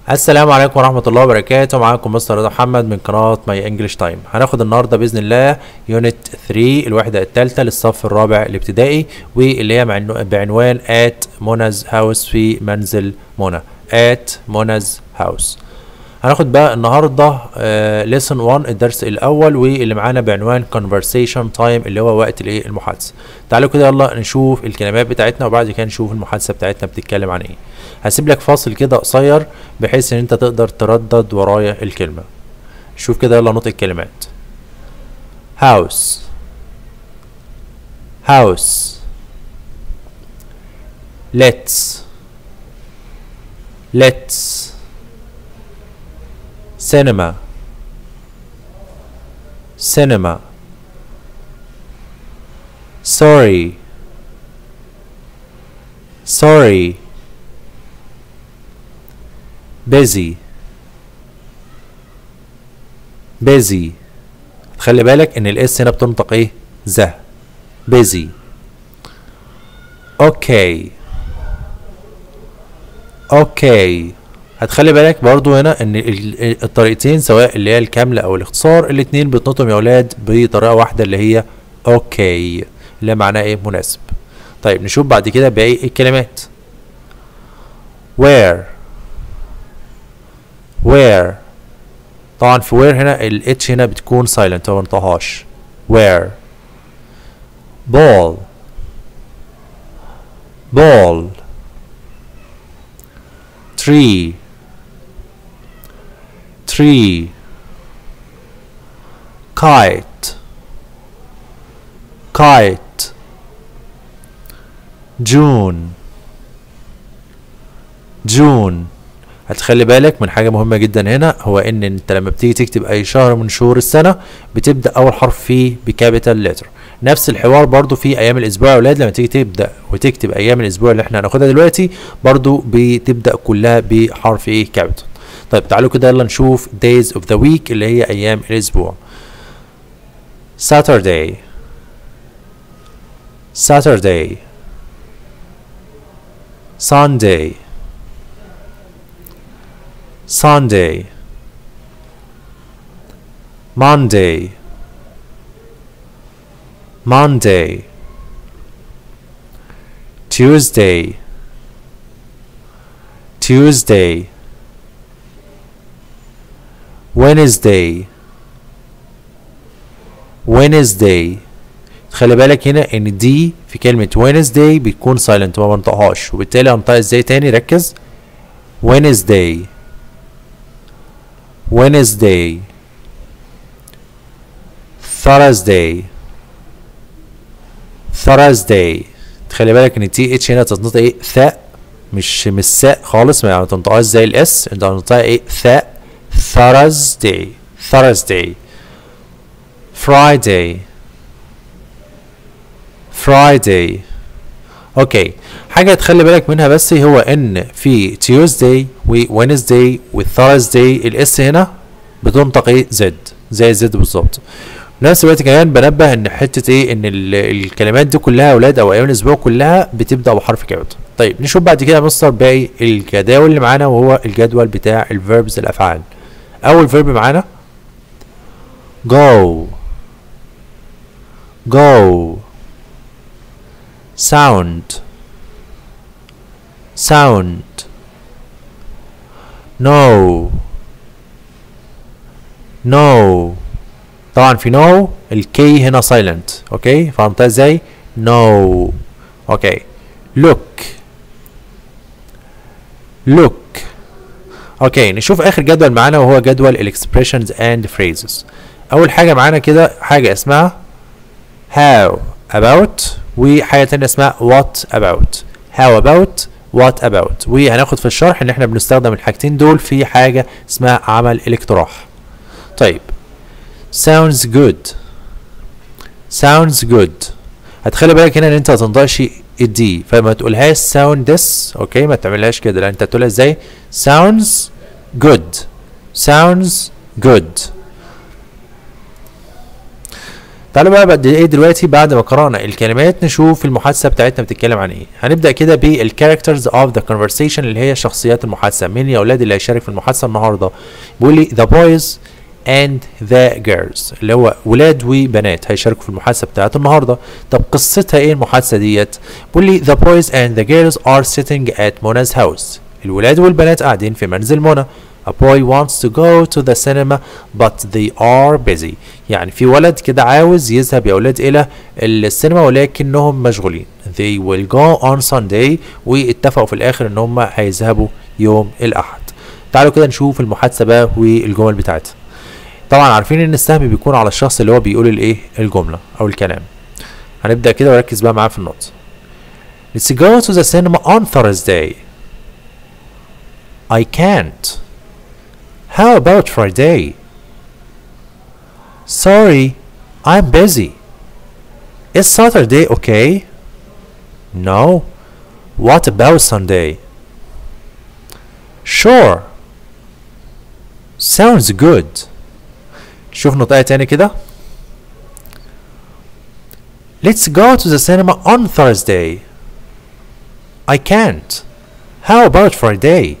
السلام عليكم ورحمة الله وبركاته معاكم مستر رضا محمد من قناة ماي انجلش تايم هناخد النهاردة بإذن الله يونت 3 الوحدة الثالثة للصف الرابع الابتدائي واللي هي معنو- بعنوان at منز هاوس في منزل منى at منز هاوس هناخد بقى النهارده ليسن 1 الدرس الاول واللي معانا بعنوان conversation time اللي هو وقت الايه المحادثه تعالوا كده يلا نشوف الكلمات بتاعتنا وبعد كده نشوف المحادثه بتاعتنا بتتكلم عن ايه هسيب لك فاصل كده قصير بحيث ان انت تقدر تردد ورايا الكلمه شوف كده يلا نطق الكلمات house house let's let's cinema cinema sorry sorry busy busy خلي بالك ان الاس هنا بتنطق ايه ذا busy اوكي اوكي هتخلي بالك برضو هنا ان ال- ال- الطريقتين سواء اللي هي الكاملة او الاختصار الاتنين بتنطقهم يا اولاد بطريقة واحدة اللي هي اوكي اللي معناها ايه مناسب طيب نشوف بعد كده باقي الكلمات where where طبعا في where هنا ال H هنا بتكون silent ما بنطقهاش where ball ball tree tree kite kite June June هتخلي بالك من حاجة مهمة جدا هنا هو ان انت لما بتيجي تكتب اي شهر من شهور السنة بتبدأ اول حرف فيه بكابيتال لتر نفس الحوار برضو في ايام الاسبوع يا اولاد لما تيجي تبدأ وتكتب ايام الاسبوع اللي احنا هناخدها دلوقتي برضو بتبدأ كلها بحرف ايه كابيتال طيب تعالوا كده يلا نشوف days of the week اللي هي ايام الاسبوع Saturday Saturday Sunday Sunday Monday Monday Tuesday Tuesday Wednesday Wednesday خلي بالك هنا ان دي في كلمة Wednesday بتكون silent ما بنطقهاش وبالتالي هنطقها ازاي تاني ركز Wednesday Wednesday Thursday Thursday تخلي بالك ان تي اتش هنا تتنطق ايه ثاء مش مش ساء خالص ما تنطقهاش زي الاس انت هتنطقها ايه ثاء Thursday Thursday Friday Friday اوكي حاجة تخلي بالك منها بس هو ان في Tuesday و Wednesday و Thursday الاس هنا بتنطق ايه زد زي الزد بالظبط في نفس الوقت كمان بنبه ان حتة ايه ان ال- الكلمات دي كلها يا اولاد او ايام الاسبوع كلها بتبدأ بحرف كابيتال طيب نشوف بعد كده يا مستر باقي الجداول اللي معانا وهو الجدول بتاع الفيربز الافعال اول فيرب معانا go go sound sound no no طبعا في no الكي هنا silent اوكي فهمتها ازاي no اوكي look look اوكي نشوف اخر جدول معانا وهو جدول الاكسبريشنز اند phrases اول حاجه معانا كده حاجه اسمها how about وحاجه تانية اسمها what about how about what about وهناخد في الشرح ان احنا بنستخدم الحاجتين دول في حاجه اسمها عمل الاقتراح طيب sounds good sounds good هتخلي بالك هنا ان انت ما تنطقش الدي فما تقولهاش sound this اوكي ما تعملهاش كده لا انت تقولها ازاي sounds good sounds good تعالوا بقى بعد ايه دلوقتي بعد ما قرانا الكلمات نشوف المحادثه بتاعتنا بتتكلم عن ايه هنبدا كده بالكاركترز اوف ذا conversation اللي هي شخصيات المحادثه مين يا اولاد اللي هيشارك في المحادثه النهارده بيقول لي the boys and the girls اللي هو ولاد وبنات هيشاركوا في المحادثه بتاعت النهارده طب قصتها ايه المحادثه ديت بيقول لي the boys and the girls are sitting at Mona's house الولاد والبنات قاعدين في منزل منى A boy wants to go to the cinema but they are busy يعني في ولد كده عاوز يذهب يا أولاد إلى السينما ولكنهم مشغولين they will go on Sunday واتفقوا في الآخر إن هم هيذهبوا يوم الأحد تعالوا كده نشوف المحادثة بقى والجمل بتاعتها طبعا عارفين إن السهم بيكون على الشخص اللي هو بيقول الإيه الجملة أو الكلام هنبدأ كده وركز بقى معاه في النقطة Let's go to the cinema on Thursday I can't How about Friday? Sorry, I'm busy. Is Saturday okay? No. What about Sunday? Sure. Sounds good. شوف نطقها تاني كده. Let's go to the cinema on Thursday. I can't. How about Friday?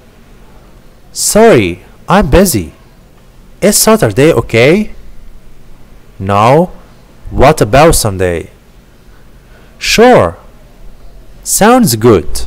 Sorry, I'm busy. Is Saturday okay? No. What about Sunday? Sure. Sounds good.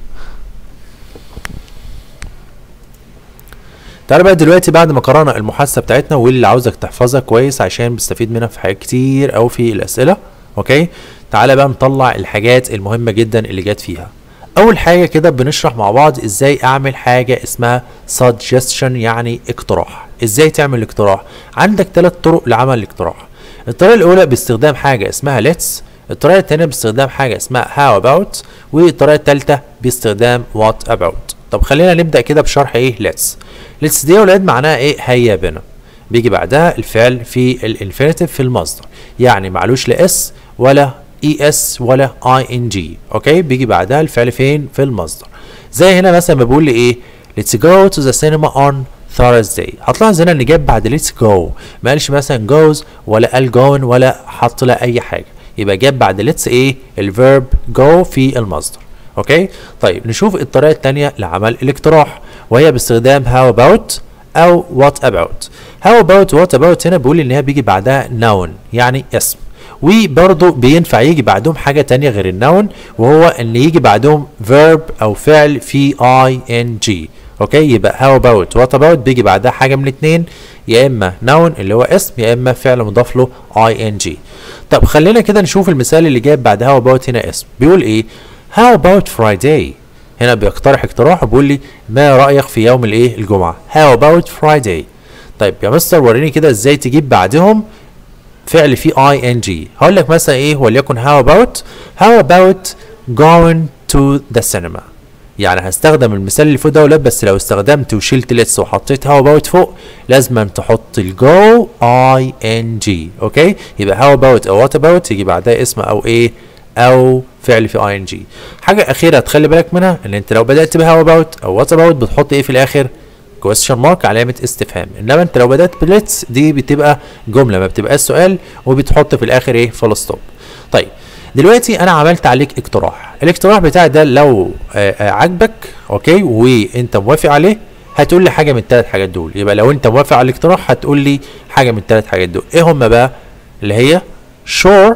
تعالى بقى دلوقتي بعد ما قرانا المحادثه بتاعتنا واللي عاوزك تحفظها كويس عشان بتستفيد منها في حاجات كتير أوي في الاسئله اوكي تعالى بقى نطلع الحاجات المهمه جدا اللي جت فيها اول حاجه كده بنشرح مع بعض ازاي اعمل حاجه اسمها suggestion يعني اقتراح ازاي تعمل اقتراح عندك ثلاث طرق لعمل الاقتراح الطريقه الاولى باستخدام حاجه اسمها let's الطريقه الثانيه باستخدام حاجه اسمها how about والطريقه الثالثه باستخدام what about طب خلينا نبدا كده بشرح ايه let's let's دي يا ولاد معناها ايه هيا بنا بيجي بعدها الفعل في الانفينيتيف في المصدر يعني معلوش لا اس ولا اي اس ولا اي ان جي اوكي بيجي بعدها الفعل فين في المصدر زي هنا مثلا بقول لي ايه let's go to the cinema on Thursday هتلاحظ هنا ان جاب بعد let's go ما قالش مثلا goes ولا قال going ولا حط لها اي حاجه يبقى جاب بعد let's ايه الفيرب go في المصدر اوكي طيب نشوف الطريقه الثانيه لعمل الاقتراح وهي باستخدام how about او what about how about what about هنا بيقول ان هي بيجي بعدها noun يعني اسم وبرضه بينفع يجي بعدهم حاجة تانية غير النون وهو ان يجي بعدهم verb او فعل في ing اوكي يبقى how about what about بيجي بعدها حاجة من الاتنين يا اما noun اللي هو اسم يا اما فعل مضاف له ing طب خلينا كده نشوف المثال اللي جايب بعد how about هنا اسم بيقول ايه how about Friday هنا بيقترح اقتراح وبيقول لي ما رأيك في يوم الايه الجمعة how about Friday طيب يا مستر وريني كده ازاي تجيب بعدهم فعل فيه اي ان جي هقول لك مثلا ايه وليكن how about how about going to the cinema يعني هستخدم المثال اللي فوق ده ولا بس لو استخدمت وشلت لتس وحطيت how about فوق لازم تحط الجو اي ان جي اوكي يبقى how about او what about يجي بعدها اسم او ايه او فعل في اي ان جي حاجه اخيره تخلي بالك منها ان انت لو بدات ب how about او what about بتحط ايه في الاخر question mark علامة استفهام انما انت لو بدأت بليتس دي بتبقى جملة ما بتبقاش سؤال وبتحط في الاخر ايه فول ستوب طيب دلوقتي انا عملت عليك اقتراح الاقتراح بتاعي ده لو آآ آآ عجبك اوكي وانت موافق عليه هتقول لي حاجه من الثلاث حاجات دول يبقى لو انت موافق على الاقتراح هتقول لي حاجه من الثلاث حاجات دول ايه هم بقى اللي هي sure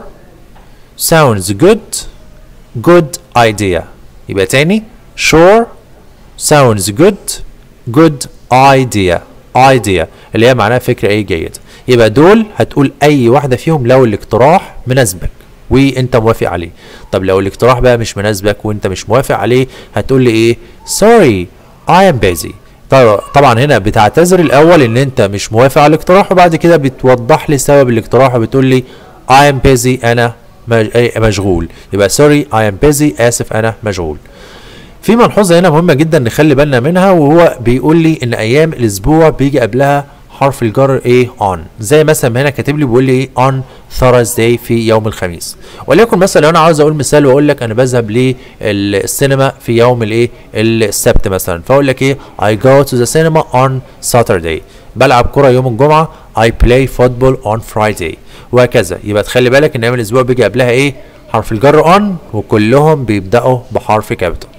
sounds good good idea يبقى تاني sure sounds good good idea idea اللي هي معناها فكرة ايه جيد يبقى دول هتقول اي واحدة فيهم لو الاقتراح مناسبك وانت موافق عليه طب لو الاقتراح بقى مش مناسبك وانت مش موافق عليه هتقول لي ايه sorry I am busy طبعا هنا بتعتذر الاول ان انت مش موافق على الاقتراح وبعد كده بتوضح لي سبب الاقتراح وبتقول لي I am busy انا مشغول يبقى sorry I am busy اسف انا مشغول في ملحوظه هنا مهمه جدا نخلي بالنا منها وهو بيقول لي ان ايام الاسبوع بيجي قبلها حرف الجر ايه on زي مثلا هنا كاتب لي بيقول لي ايه on Thursday في يوم الخميس وليكن مثلا لو انا عاوز اقول مثال واقول لك انا بذهب للسينما في يوم الايه السبت مثلا فاقول لك ايه I go to the cinema on Saturday بلعب كرة يوم الجمعة I play football on Friday وهكذا يبقى تخلي بالك ان ايام الاسبوع بيجي قبلها ايه حرف الجر on وكلهم بيبداوا بحرف كابيتال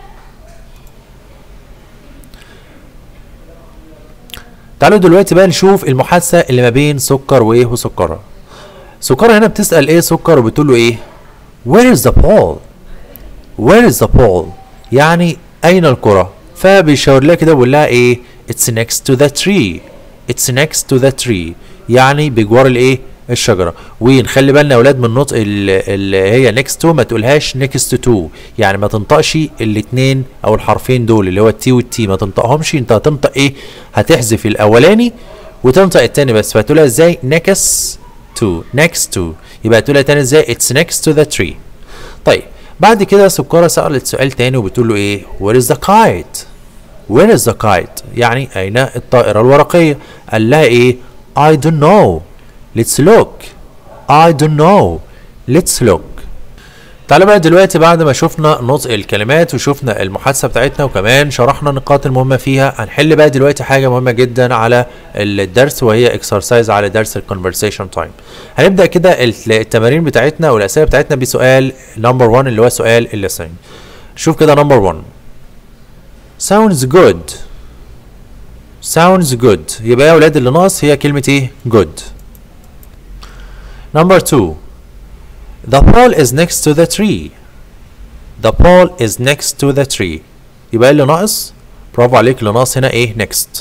تعالوا دلوقتي بقى نشوف المحادثه اللي ما بين سكر وايه وسكره سكر هنا بتسال ايه سكر وبتقول له ايه where is the ball where is the ball يعني اين الكره فبيشاور لها كده بيقول لها ايه it's next to the tree it's next to the tree يعني بجوار الايه الشجره ونخلي بالنا يا اولاد من النطق اللي هي next to ما تقولهاش next to يعني ما تنطقش الاثنين او الحرفين دول اللي هو التي والتي ما تنطقهمش انت هتنطق ايه هتحذف الاولاني وتنطق التاني بس فهتقولها ازاي next to next to يبقى تقولها تاني ازاي it's next to the tree طيب بعد كده سكرة سألت سؤال تاني وبتقول له ايه where is the kite where is the kite يعني اين الطائرة الورقية قال لها ايه I don't know let's look I don't know let's look تعالى بقى دلوقتي بعد ما شفنا نطق الكلمات وشفنا المحادثه بتاعتنا وكمان شرحنا النقاط المهمه فيها هنحل بقى دلوقتي حاجه مهمه جدا على الدرس وهي اكسرسايز على درس الكونفرسيشن تايم هنبدا كده التمارين بتاعتنا والاسئله بتاعتنا بسؤال نمبر 1 اللي هو سؤال الليسننج شوف كده نمبر 1 sounds good sounds good يبقى يا اولاد اللي ناقص هي كلمه ايه good number 2 The pole is next to the tree. The pole is next to the tree. يبقى اللي ناقص برافو عليك اللي ناقص هنا ايه next.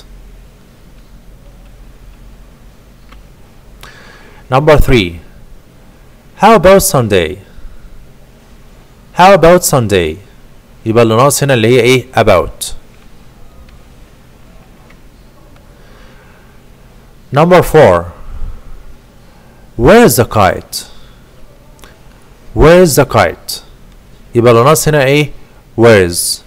Number three. How about Sunday? How about Sunday? يبقى اللي ناقص هنا اللي هي ايه about. Number four. Where is the kite? Where's the kite? يبقى اللي ناقص هنا ايه؟ Where's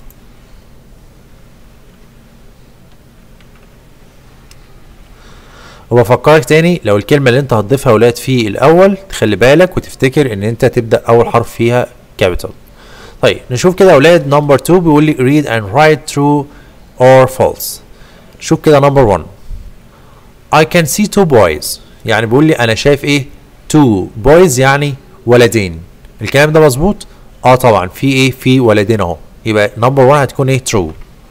وبفكرك تاني لو الكلمة اللي انت هتضيفها ولاد في الأول تخلي بالك وتفتكر إن أنت تبدأ أول حرف فيها capital. طيب نشوف كده يا ولاد نمبر 2 بيقول لي read and write true or false. شوف كده نمبر 1 I can see two boys يعني بيقول لي أنا شايف إيه؟ two boys يعني ولدين الكلام ده مظبوط اه طبعا في ايه في ولدين اهو يبقى نمبر 1 هتكون ايه true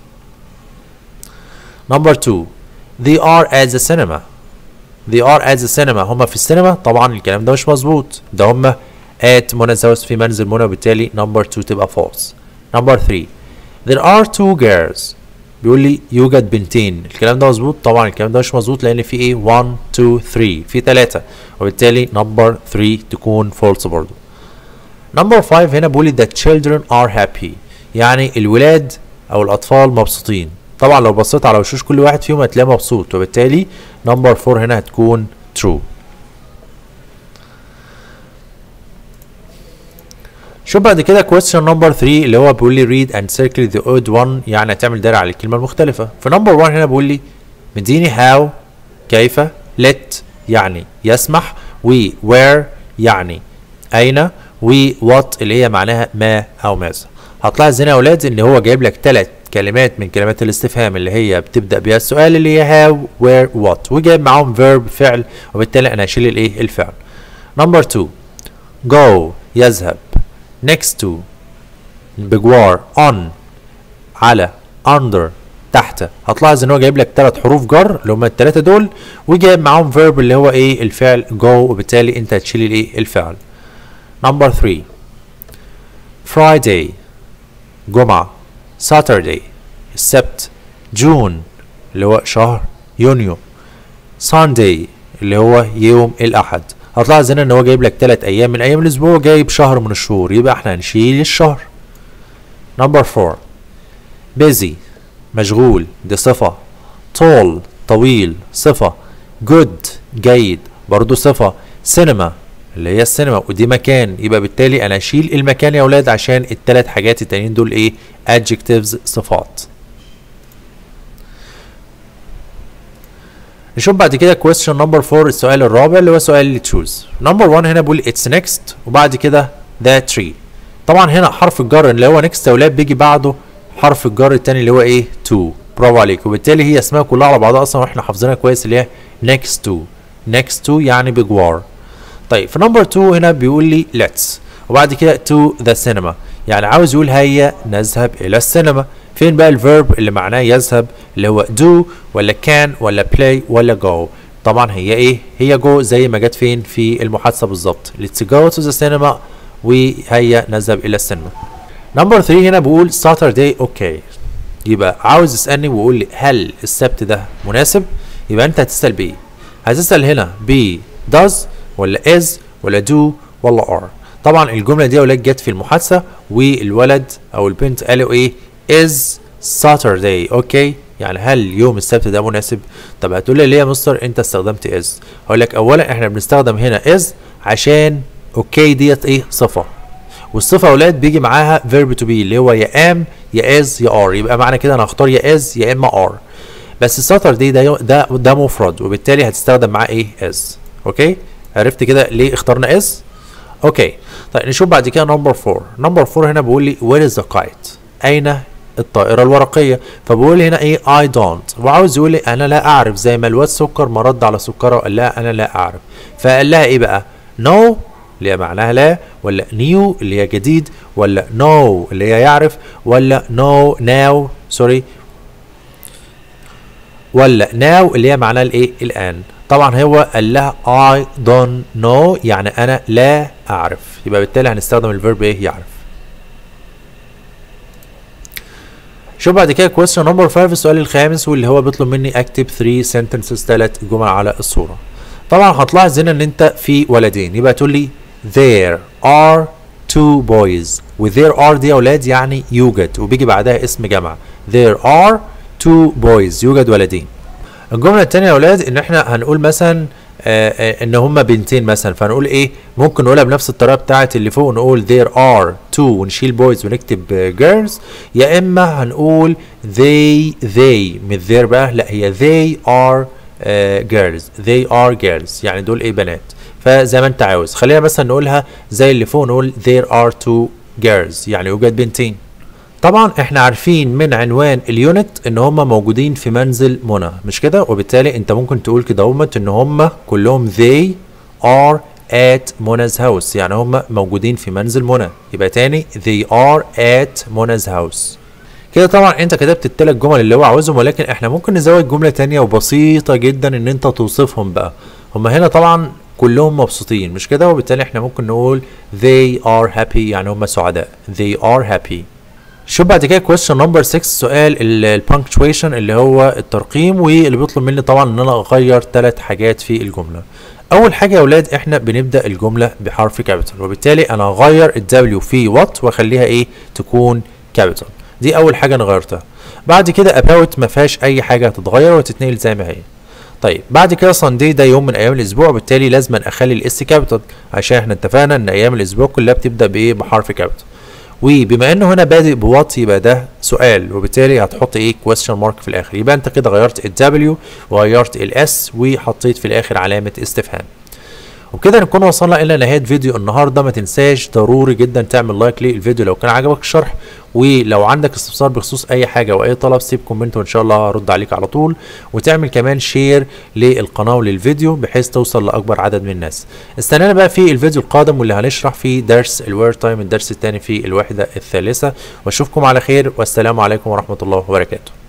نمبر 2 they are at the cinema they are at the cinema هما في السينما طبعا الكلام ده مش مظبوط ده هما at منى زوس في منزل منى وبالتالي نمبر 2 تبقى false نمبر 3 there are two girls بيقول لي يوجد بنتين الكلام ده مظبوط طبعا الكلام ده مش مظبوط لان في ايه 1 2 3 في 3 وبالتالي نمبر 3 تكون false برضو نمبر 5 هنا بيقول لي the children are happy يعني الولاد او الاطفال مبسوطين طبعا لو بصيت على وشوش كل واحد فيهم هتلاقيه مبسوط وبالتالي نمبر 4 هنا هتكون true شوف بعد كده question number 3 اللي هو بيقول لي read and circle the odd one يعني هتعمل دايره على الكلمه المختلفه في نمبر 1 هنا بيقول لي مديني how كيف let يعني يسمح و where يعني اين و what اللي هي معناها ما او ماذا هتلاحظ هنا يا اولاد ان هو جايب لك ثلاث كلمات من كلمات الاستفهام اللي هي بتبدا بيها السؤال اللي هي how where what وجايب معاهم verb فعل وبالتالي انا هشيل الايه الفعل نمبر 2 go يذهب next to بجوار on على under تحت هتلاحظ ان هو جايب لك ثلاث حروف جر اللي هم الثلاثه دول وجايب معاهم verb اللي هو ايه الفعل go وبالتالي انت هتشيل الايه الفعل نمبر 3 Friday جمعة Saturday السبت جون اللي هو شهر يونيو Sunday اللي هو يوم الأحد هتلاحظ هنا ان هو جايب لك ثلاث ايام من ايام الاسبوع جايب شهر من الشهور يبقى احنا هنشيل الشهر نمبر 4 busy مشغول دي صفة tall طويل صفة good جيد برضو صفة سينما اللي هي السينما ودي مكان يبقى بالتالي انا اشيل المكان يا اولاد عشان الثلاث حاجات التانيين دول ايه adjectives صفات نشوف بعد كده question number 4 السؤال الرابع اللي هو سؤال اللي تشوز نمبر 1 هنا بيقول اتس next وبعد كده ذا tree طبعا هنا حرف الجر اللي هو next يا اولاد بيجي بعده حرف الجر التاني اللي هو ايه to برافو عليك وبالتالي هي اسمها كلها على بعضها اصلا واحنا حافظينها كويس اللي هي next to next to يعني بجوار طيب في نمبر 2 هنا بيقول لي let's وبعد كده to the cinema يعني عاوز يقول هيا نذهب الى السينما فين بقى الفيرب اللي معناه يذهب اللي هو do ولا can ولا play ولا go طبعا هي ايه هي go زي ما جت فين في المحادثه بالظبط let's go to the cinema وهيا نذهب الى السينما نمبر 3 هنا بقول Saturday okay يبقى عاوز يسالني ويقول لي هل السبت ده مناسب يبقى انت هتسال بايه هتسال هنا ب does ولا is ولا do ولا are طبعا الجمله دي يا ولاد جت في المحادثه والولد او البنت قالوا ايه is Saturday اوكي يعني هل يوم السبت ده مناسب طب هتقول لي ليه يا مستر انت استخدمت is هقول لك اولا احنا بنستخدم هنا is عشان اوكي ديت ايه صفه والصفه يا اولاد بيجي معاها verb to be اللي هو يا am يا is يا are يبقى معنى كده انا هختار يا is يا اما are بس Saturday ده ده ده مفرد وبالتالي هتستخدم معاه ايه is اوكي عرفت كده ليه اخترنا is اوكي طيب نشوف بعد كده نمبر 4 نمبر 4 هنا بيقول لي where is the kite اين الطائرة الورقية فبقول لي هنا ايه I don't وعاوز يقول لي انا لا اعرف زي ما الواد سكر ما رد على سكرة وقال لها انا لا اعرف فقال لها ايه بقى no اللي هي معناها لا ولا new اللي هي جديد ولا no اللي هي يعرف ولا no now سوري ولا now اللي هي معناها الايه الان طبعا هو قال لها I don't know يعني انا لا اعرف يبقى بالتالي هنستخدم الفيرب ايه يعرف شوف بعد كده question نمبر 5 السؤال الخامس واللي هو بيطلب مني اكتب 3 sentences ثلاث جمل على الصورة طبعا هتلاحظ هنا ان انت في ولدين يبقى تقول لي there are two boys و there are دي يا اولاد يعني يوجد وبيجي بعدها اسم جمع there are two boys يوجد ولدين الجملة التانية يا اولاد ان احنا هنقول مثلا آه آه ان هما بنتين مثلا فهنقول ايه ممكن نقولها بنفس الطريقة بتاعت اللي فوق نقول there are two ونشيل boys ونكتب آه girls يا اما هنقول they they مش there بقى لا هي they are uh, girls they are girls يعني دول ايه بنات فزي ما انت عاوز خلينا مثلا نقولها زي اللي فوق نقول there are two girls يعني يوجد بنتين طبعا احنا عارفين من عنوان اليونت ان هم موجودين في منزل منى مش كده وبالتالي انت ممكن تقول كده همت ان هم كلهم they are at منا's house يعني هم موجودين في منزل منى يبقى تاني they are at منا's house كده طبعا انت كتبت التلات جمل اللي هو عاوزهم ولكن احنا ممكن نزود جملة تانية وبسيطة جدا ان انت توصفهم بقى هم هنا طبعا كلهم مبسوطين مش كده وبالتالي احنا ممكن نقول they are happy يعني هم سعداء they are happy شوف بعد كده question number 6 سؤال البانكتويشن اللي هو الترقيم واللي بيطلب مني طبعا ان انا اغير ثلاث حاجات في الجمله اول حاجه يا اولاد احنا بنبدا الجمله بحرف كابيتال وبالتالي انا هغير الدبليو في وات واخليها ايه تكون كابيتال دي اول حاجه انا غيرتها بعد كده about ما فيهاش اي حاجه هتتغير وتتنقل زي ما هي طيب بعد كده ساندي ده يوم من ايام الاسبوع وبالتالي لازم اخلي الاس كابيتال عشان احنا اتفقنا ان ايام الاسبوع كلها بتبدا بايه بحرف كابيتال وبما انه هنا بادئ بوات يبقى ده سؤال وبالتالي هتحط ايه question mark في الاخر يبقى انت كده غيرت ال W وغيرت ال S وحطيت في الاخر علامة استفهام وبكده نكون وصلنا الى نهايه فيديو النهارده ما تنساش ضروري جدا تعمل لايك للفيديو لو كان عجبك الشرح ولو عندك استفسار بخصوص اي حاجه او اي طلب سيب كومنت وان شاء الله هرد عليك على طول وتعمل كمان شير للقناه وللفيديو بحيث توصل لاكبر عدد من الناس استنانا بقى في الفيديو القادم واللي هنشرح فيه درس الوير تايم الدرس الثاني في الوحده الثالثه واشوفكم على خير والسلام عليكم ورحمه الله وبركاته